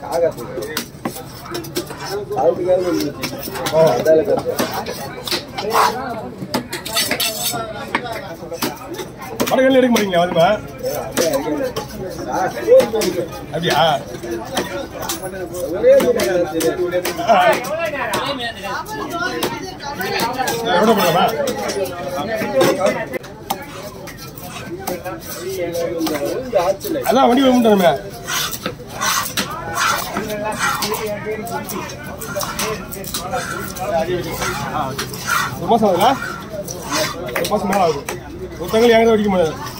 படங்கள் எடுக்க மாட்டீங்களா அதுமா அப்படியா ஆ. எவ்வளோ போடலாமா அதான் வண்டி வந்துட்டோமே ஒரு மாசம் ஆகுதா ஒரு மாசம் மேல ஆகுது ஒருத்தங்க எங்க அடிக்க முடியாது